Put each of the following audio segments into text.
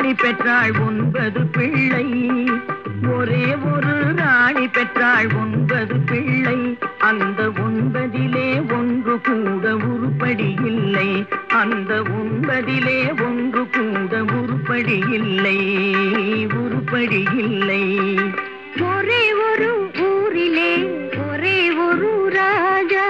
ராணி பெற்றாள் ஒன்பது பிள்ளை ஒரே ஒரு ராணி பெற்றாள் ஒன்பது பிள்ளை அந்த ஒன்பதிலே ஒன்று கூட உருப்படி இல்லை அந்த ஒன்பதிலே ஒன்று கூட உருப்படி இல்லை உருப்படி இல்லை ஒரே ஒரு ஊரிலே ஒரே ஒரு ராஜா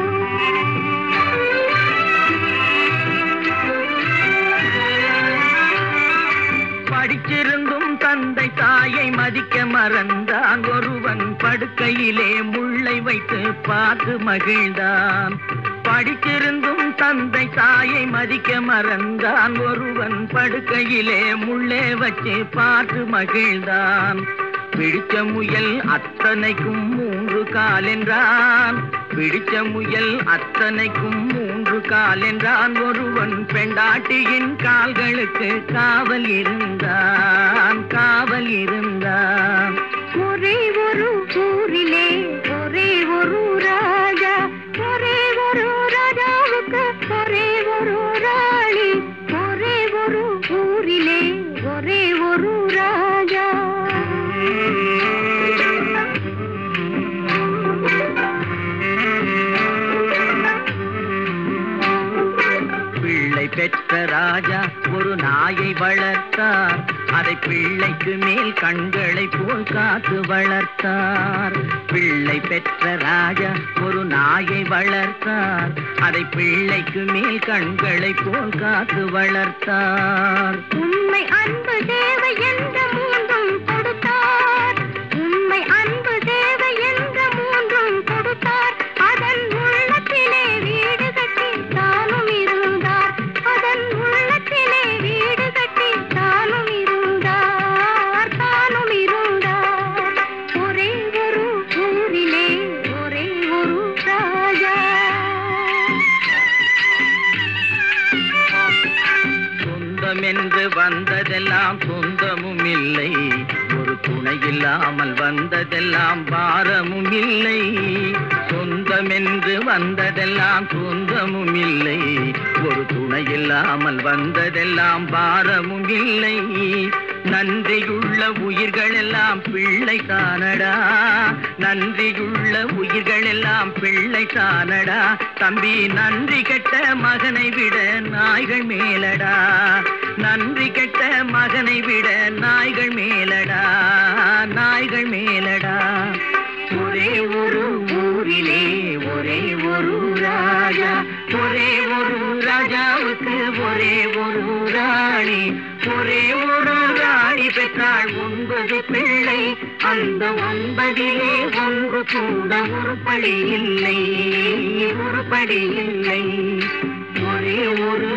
படிச்சிருந்தும் தந்தை தாயை மதிக்க மறந்தான் ஒருவன் படுக்கையிலே முள்ளை வைத்து பார்த்து மகிழ்ந்தான் படிச்சிருந்தும் தந்தை தாயை மதிக்க மறந்தான் ஒருவன் படுக்கையிலே முள்ளே வச்சு பார்த்து மகிழ்ந்தான் பிடிச்ச முயல் அத்தனைக்கும் மூன்று கால் என்றான் பிடிச்ச முயல் அத்தனைக்கும் மூன்று கால் என்றான் ஒருவன் பெண்டாட்டியின் கால்களுக்கு காவல் இருந்தான் காவல் இருந்தான் ஒரே ஒரு ஊரிலே ஒரே ஒரு ராஜா ஒரே ஒரு ராஜாவுக்கு ஒரே ஒரு ராணி ஒரே ஒரு ஊரிலே ஒரே ஒரு ராஜா பிள்ளை பெற்ற ராஜா ஒரு நாயை வளர்த்தார் அதை பிள்ளைக்கு மேல் கண்களை போல் காத்து வளர்த்தார் பிள்ளை பெற்ற ராஜா ஒரு நாயை வளர்த்தார் அதை பிள்ளைக்கு மேல் கண்களை போல் காத்து வளர்த்தார் உண்மை அன்பு தேவை என்ற மூன்றும் கொடுத்தார் உண்மை அன்பு தேவை என்ற மூன்றும் கொடுத்தார் அதன் உள்ளத்திலே வீடு கட்டி தானும் இருந்தார் அதன் உள்ளத்திலே வீடு கட்டி தானும் இருந்தார் தானும் இருந்தார் ஒரே ஒரு ஊரிலே ஒரே ஒரு ராஜா சொந்தம் என்று வந்ததெல்லாம் சொந்தமும் இல்லை ஒரு துணை இல்லாமல் வந்ததெல்லாம் பாரமும் இல்லை சொந்தம் என்று வந்ததெல்லாம் சொந்தமும் இல்லை ஒரு துணை இல்லாமல் வந்ததெல்லாம் பாரமும் இல்லை நன்றியுள்ள உயிர்கள் எல்லாம் பிள்ளை தானடா நன்றியுள்ள உயிர்கள் எல்லாம் பிள்ளை தானடா தம்பி நன்றி கெட்ட மகனை விட நாய்கள் மேலடா நன்றி கெட்ட மகனை விட நாய்கள் மேலடா நாய்கள் மேலடா ஒரே ஒரு ஊரிலே ஒரே ஒரு ராஜா ஒரே ஒரு ராஜாவுக்கு ஒரே ஒரு ராணி ஒரே ஒரு ராணி பெற்றாள் ஒன்பது பிள்ளை அந்த ஒன்பதிலே ஒன்று கூட உருப்படி இல்லை உருப்படி இல்லை ஒரே ஒரு